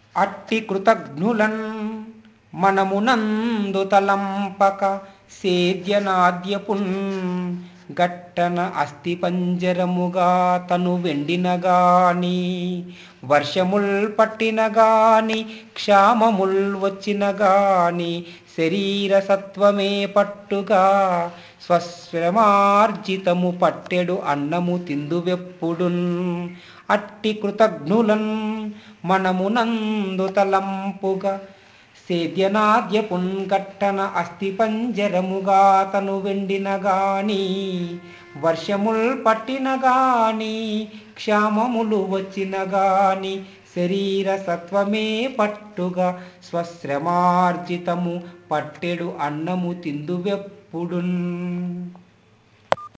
అట్టి కృతజ్ఞులన్ మనమునందు తలంపక సేద్యనాద్యపున్ గట్టన అస్థి పంజరముగా తను వెండినగాని వర్షముల్ పట్టిన గాని క్షామముల్ వచ్చిన గాని శరీర సత్వమే పట్టుగా స్వశ్రమార్జితము పట్టెడు అన్నము తిందువెప్పుడున్ అట్టి కృతజ్ఞులన్ మనమునందు తలంపుగా సేద్యనాద్యపున్ గట్టన అస్థి పంజరముగా తను వెండిన గాని వర్షముల్ పట్టిన గాని క్షామములు వచ్చిన గాని శరీర సత్వమే పట్టుగా స్వశ్రమార్జితము పట్టెడు అన్నము తిందువెప్పుడున్